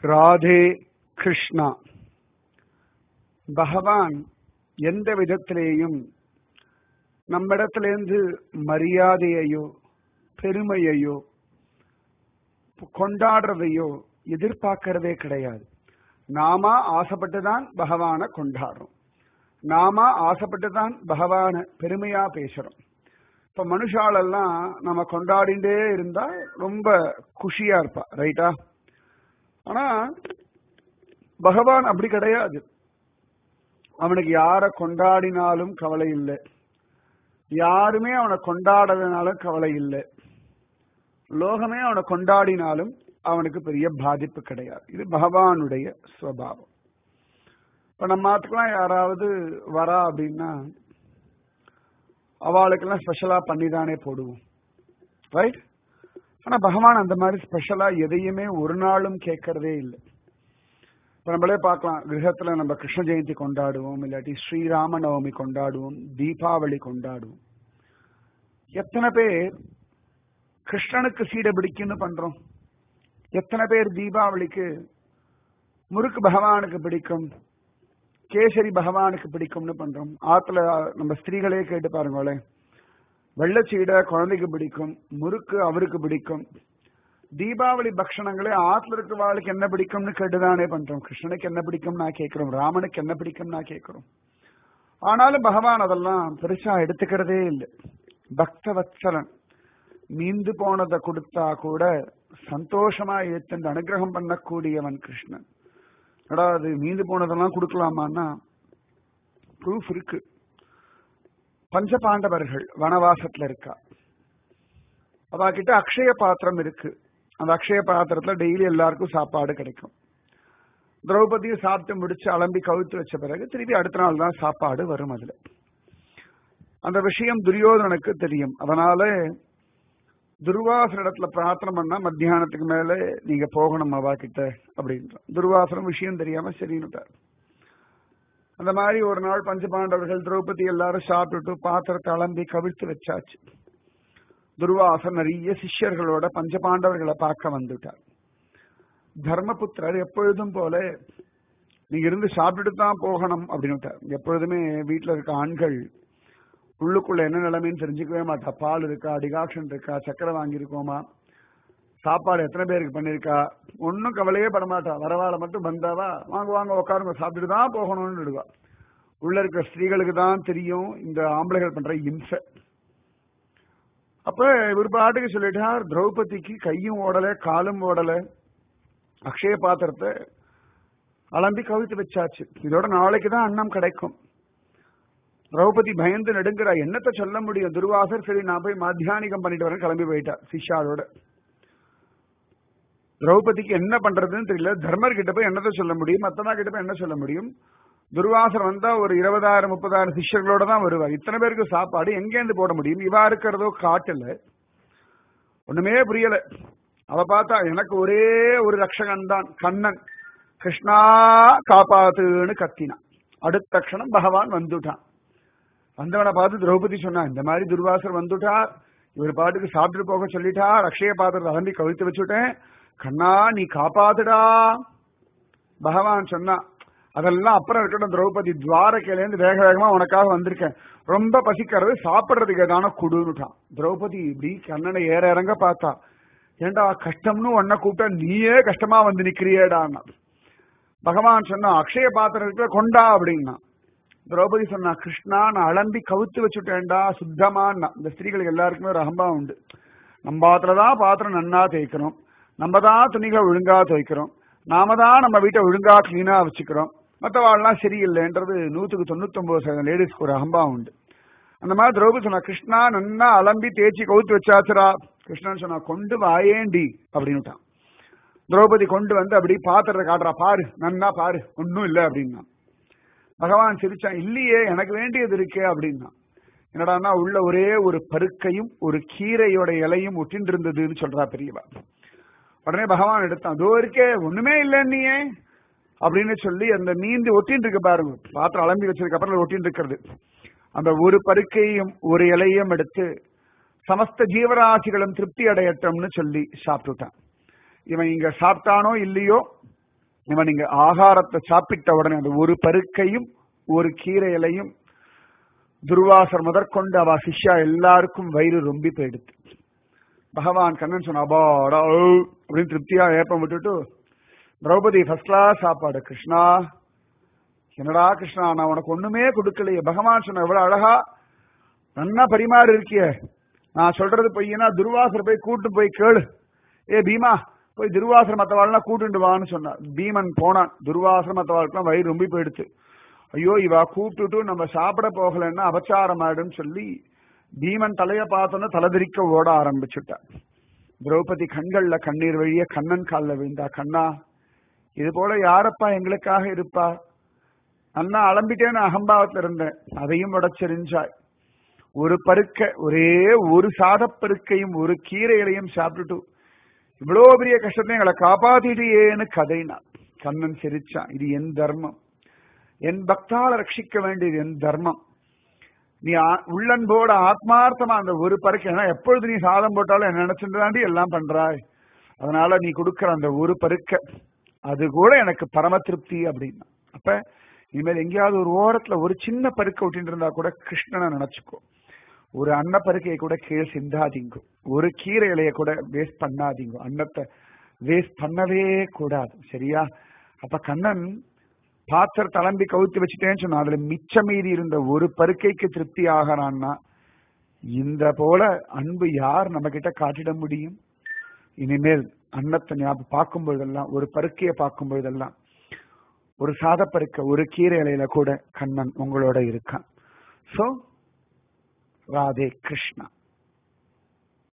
ராதே கிருஷ்ணா பகவான் எந்த விதத்திலேயும் நம்மிடத்திலிருந்து மரியாதையையோ பெருமையையோ கொண்டாடுறதையோ எதிர்பார்க்கறதே கிடையாது நாம ஆசைப்பட்டுதான் பகவானை கொண்டாடுறோம் நாம ஆசைப்பட்டுதான் பகவான பெருமையா பேசுறோம் இப்ப மனுஷாலெல்லாம் நம்ம கொண்டாடிண்டே இருந்தா ரொம்ப குஷியா இருப்பா ரைட்டா ஆனா பகவான் அப்படி கிடையாது அவனுக்கு யார கொண்டாடினாலும் கவலை இல்லை யாருமே அவனை கொண்டாடனாலும் கவலை இல்லை லோகமே அவனை கொண்டாடினாலும் அவனுக்கு பெரிய பாதிப்பு கிடையாது இது பகவானுடைய சுவாவம் இப்ப நம்ம ஆத்துக்கெல்லாம் யாராவது வரா அப்படின்னா அவளுக்கெல்லாம் ஸ்பெஷலா பண்ணி தானே போடுவோம் ரைட் ஆனா பகவான் அந்த மாதிரி ஸ்பெஷலா எதையுமே ஒரு நாளும் கேட்கறதே இல்லை இப்ப நம்மளே பார்க்கலாம் கிரகத்துல நம்ம கிருஷ்ண ஜெயந்தி கொண்டாடுவோம் இல்லாட்டி ஸ்ரீராம நவமி கொண்டாடுவோம் தீபாவளி கொண்டாடுவோம் எத்தனை பேர் கிருஷ்ணனுக்கு சீடை பிடிக்குன்னு பண்றோம் எத்தனை பேர் தீபாவளிக்கு முறுக்கு பகவானுக்கு பிடிக்கும் கேசரி பகவானுக்கு பிடிக்கும்னு பண்றோம் ஆத்துல நம்ம ஸ்திரீகளே கேட்டு பாருங்களேன் வெள்ளச்சீடை குழந்தைக்கு பிடிக்கும் முறுக்கு அவருக்கு பிடிக்கும் தீபாவளி பக்ஷணங்களே ஆத்துல இருக்கிறவாளுக்கு என்ன பிடிக்கும்னு கேட்டுதானே பண்றோம் கிருஷ்ணனுக்கு என்ன பிடிக்கும் நான் கேட்கிறோம் ராமனுக்கு என்ன பிடிக்கும் நான் கேட்கிறோம் ஆனாலும் பகவான் அதெல்லாம் பெருசா எடுத்துக்கிறதே இல்லை பக்த வத்சலன் மீந்து போனதை கொடுத்தா கூட சந்தோஷமா ஏத்து அனுகிரகம் பண்ணக்கூடியவன் கிருஷ்ணன் எடா அது மீந்து போனதெல்லாம் கொடுக்கலாமான்னா ப்ரூஃப் இருக்கு பஞ்ச பாண்டவர்கள் வனவாசத்துல இருக்கா அவ கிட்ட அக்ஷய பாத்திரம் இருக்கு அந்த அக்ஷய பாத்திரத்துல டெய்லி எல்லாருக்கும் சாப்பாடு கிடைக்கும் திரௌபதியும் சாப்பிட்டு முடிச்சு அலம்பி கவித்து வச்ச பிறகு திருப்பி அடுத்த நாள் தான் சாப்பாடு வரும் அதுல அந்த விஷயம் துரியோதனனுக்கு தெரியும் அதனால துர்வாசர் இடத்துல பிரார்த்தனை பண்ணா மத்தியானத்துக்கு மேல நீங்க போகணும் அவா கிட்ட அப்படின்ற துர்வாசனம் விஷயம் தெரியாம சரின்னுட்டார் அந்த மாதிரி ஒரு நாள் பஞ்சபாண்டவர்கள் திரௌபதி எல்லாரும் சாப்பிட்டுட்டு பாத்திரத்தை அலம்பி கவிழ்த்து வச்சாச்சு துர்வாசர் நிறைய சிஷ்யர்களோட பஞ்சபாண்டவர்களை பார்க்க வந்துட்டார் தர்மபுத்திரர் எப்பொழுதும் போல நீங்க இருந்து சாப்பிட்டுட்டு தான் போகணும் அப்படின்னு எப்பொழுதுமே வீட்டுல இருக்க ஆண்கள் உள்ளுக்குள்ள என்ன நிலைமைன்னு தெரிஞ்சுக்கவே மாட்டா பால் இருக்கா டிகாக்ஷன் இருக்கா சக்கரை வாங்கியிருக்கோமா சாப்பாடு எத்தனை பேருக்கு பண்ணிருக்கா ஒன்னும் கவலையே பட மாட்டா வரவாள மட்டும் வந்தாவா வாங்க வாங்க உட்காருங்க சாப்பிட்டுட்டு தான் போகணும்னு விடுவா உள்ள இருக்கிற ஸ்திரீகளுக்கு தான் தெரியும் இந்த ஆம்பளைகள் பண்ற இம்சை அப்ப இவர் பாட்டுக்கு சொல்லிட்டார் திரௌபதிக்கு கையும் ஓடல காலும் ஓடல அக்ஷய பாத்திரத்தை அலம்பி கவித்து வச்சாச்சு இதோட நாளைக்கு தான் அன்னம் கிடைக்கும் திரௌபதி பயந்து நடுங்குறா என்னத்தை சொல்ல முடியும் துர்வாசர் சரி நான் போய் மத்தியானிகம் பண்ணிட்டு வரேன் கிளம்பி போயிட்டா சிஷாலோட திரௌபதிக்கு என்ன பண்றதுன்னு தெரியல தர்மர் கிட்ட போய் என்னத்தை சொல்ல முடியும் மத்தனா கிட்ட போய் என்ன சொல்ல முடியும் துர்வாசர் வந்தா ஒரு இருபதாயிரம் முப்பதாயிரம் சிஷ்யர்களோட தான் வருவார் இத்தனை பேருக்கு சாப்பாடு எங்கேருந்து போட முடியும் இவா இருக்கிறதோ காட்டுல ஒண்ணுமே புரியல அவ பார்த்தா எனக்கு ஒரே ஒரு ரக்ஷகன் தான் கண்ணன் கிருஷ்ணா காப்பாத்துன்னு கத்தினான் அடுத்த க்ஷணம் பகவான் வந்துட்டான் வந்தவனை பார்த்து திரௌபதி சொன்னா இந்த மாதிரி துர்வாசர் வந்துட்டார் இவர் பாட்டுக்கு சாப்பிட்டு போக சொல்லிட்டார் அக்ஷய பாத்திரத்தை அலம்பி கவித்து வச்சுட்டேன் கண்ணா நீ காப்பாத்துடா பகவான் சொன்னா அதெல்லாம் அப்புறம் இருக்கட்டும் திரௌபதி துவாரக்கையிலேருந்து வேக வேகமா உனக்காக வந்திருக்கேன் ரொம்ப பசிக்கிறது சாப்பிடுறதுக்கு ஏதான குடுன்னுட்டான் திரௌபதி இப்படி கண்ணனை ஏற இறங்க பார்த்தா ஏண்டா கஷ்டம்னு உன்னை கூப்பிட்டா நீயே கஷ்டமா வந்து நிக்கிறியேடான்னா பகவான் சொன்னா அக்ஷய பாத்திரத்துல கொண்டா அப்படின்னா திரௌபதி சொன்னா கிருஷ்ணா நான் அலம்பி கவுத்து வச்சுட்டேன்டா சுத்தமான்னா இந்த ஸ்திரீகளுக்கு எல்லாருக்குமே ஒரு அகம்பா உண்டு நம்ம பாத்திரதான் பாத்திரம் நன்னா தேய்க்கிறோம் நம்ம தான் துணிகளை ஒழுங்கா துவைக்கிறோம் நாம தான் நம்ம வீட்டை ஒழுங்கா கிளீனா வச்சுக்கிறோம் மற்றவாள்லாம் சரியில்லைன்றது நூத்துக்கு தொண்ணூத்தி ஒன்பது சதவீதம் லேடிஸ்க்கு ஒரு அகம்பா உண்டு அந்த மாதிரி திரௌபதி சொன்னா கிருஷ்ணா நன்னா அலம்பி தேய்ச்சி கவுத்து வச்சாச்சுரா கிருஷ்ணன் சொன்னா கொண்டு வாயேண்டி அப்படின்னுட்டான் திரௌபதி கொண்டு வந்து அப்படி பாத்திரத்தை காட்டுறா பாரு நன்னா பாரு ஒன்னும் இல்லை அப்படின்னா பகவான் சிரிச்சான் இல்லையே எனக்கு வேண்டியது இருக்கே அப்படின்னா என்னடான்னா உள்ள ஒரே ஒரு பருக்கையும் ஒரு கீரையோட இலையும் ஒட்டின்னு இருந்ததுன்னு சொல்றா பெரியவா உடனே பகவான் எடுத்தான் அதோ இருக்கே ஒண்ணுமே இல்லை நீயே அப்படின்னு சொல்லி அந்த நீந்தி ஒட்டின்னு இருக்கு பாருங்க பாத்திரம் அலம்பி வச்சதுக்கு அப்புறம் ஒட்டின்னு இருக்கிறது அந்த ஒரு பருக்கையும் ஒரு இலையும் எடுத்து சமஸ்த ஜீவராசிகளும் திருப்தி அடையட்டும்னு சொல்லி சாப்பிட்டுட்டான் இவன் இங்க சாப்பிட்டானோ இல்லையோ இவன் நீங்க ஆகாரத்தை சாப்பிட்ட உடனே அந்த ஒரு பருக்கையும் ஒரு கீரை இலையும் துர்வாசர் முதற்கொண்டு அவ சிஷ்யா எல்லாருக்கும் வயிறு ரொம்பி போயிடுது பகவான் கண்ணன் சொன்ன அபாடா ஓ, அப்படின்னு திருப்தியா ஏப்பம் விட்டுட்டு திரௌபதி ஃபர்ஸ்ட் கிளாஸ் சாப்பாடு கிருஷ்ணா என்னடா கிருஷ்ணா நான் உனக்கு ஒண்ணுமே கொடுக்கலையே பகவான் சொன்ன எவ்வளவு அழகா நன்னா பரிமாறி இருக்கியே நான் சொல்றது பொய்யனா துர்வாசர் போய் கூட்டு போய் கேளு ஏ பீமா போய் துர்வாசர் மத்தவாள்லாம் கூட்டுண்டு வான்னு சொன்னான் பீமன் போனான் துர்வாசர் மத்தவாளுக்கெல்லாம் வயிறு ரொம்பி போயிடுச்சு ஐயோ இவா கூப்பிட்டுட்டு நம்ம சாப்பிட போகலைன்னா அபச்சாரம் ஆயிடும்னு சொல்லி பீமன் தலைய பார்த்தோன்னு தலைதிரிக்க ஓட ஆரம்பிச்சுட்டா திரௌபதி கண்கள்ல கண்ணீர் வழிய கண்ணன் கால்ல விழுந்தா கண்ணா இது போல யாரப்பா எங்களுக்காக இருப்பா அண்ணா அலம்பிட்டேன்னு அகம்பாவத்துல இருந்தேன் அதையும் உடைச்செறிஞ்சாய் ஒரு பருக்க ஒரே ஒரு சாதப்பருக்கையும் ஒரு கீரைகளையும் சாப்பிட்டுட்டு இவ்வளோ பெரிய கஷ்டத்தை எங்களை காப்பாத்திட்டியேன்னு கதைனா கண்ணன் சிரிச்சான் இது என் தர்மம் என் பக்தால ரட்சிக்க வேண்டியது என் தர்மம் நீ ஆ- உள்ளன்போட ஆத்மார்த்தமா அந்த ஒரு பருக்கை ஏன்னா எப்பொழுது நீ சாதம் போட்டாலும் என்ன நினைச்சுதாண்டி எல்லாம் பண்றாய் அதனால நீ கொடுக்கிற அந்த ஒரு பருக்க அது கூட எனக்கு பரம திருப்தி அப்படின்னா அப்ப இனிமேல் எங்கேயாவது ஒரு ஓரத்துல ஒரு சின்ன பருக்க விட்டுட்டு இருந்தா கூட கிருஷ்ணனை நினைச்சுக்கோ ஒரு அன்ன பருக்கையை கூட கீழே சிந்தாதீங்க ஒரு கீரை இலைய கூட வேஸ்ட் பண்ணாதீங்க அன்னத்தை வேஸ்ட் பண்ணவே கூடாது சரியா அப்ப கண்ணன் பாத்திரத்தை அலம்பி கவுத்து வச்சுட்டேன்னு சொன்னா அதுல மிச்ச மீதி இருந்த ஒரு பருக்கைக்கு திருப்தி ஆகிறான்னா இந்த போல அன்பு யார் நம்ம கிட்ட காட்டிட முடியும் இனிமேல் அன்னத்தை ஞாபகம் பார்க்கும் பொழுதெல்லாம் ஒரு பருக்கையை பார்க்கும் பொழுதெல்லாம் ஒரு சாதப்பருக்க ஒரு கீரை இலையில கூட கண்ணன் உங்களோட இருக்கான் சோ ராதே கிருஷ்ணா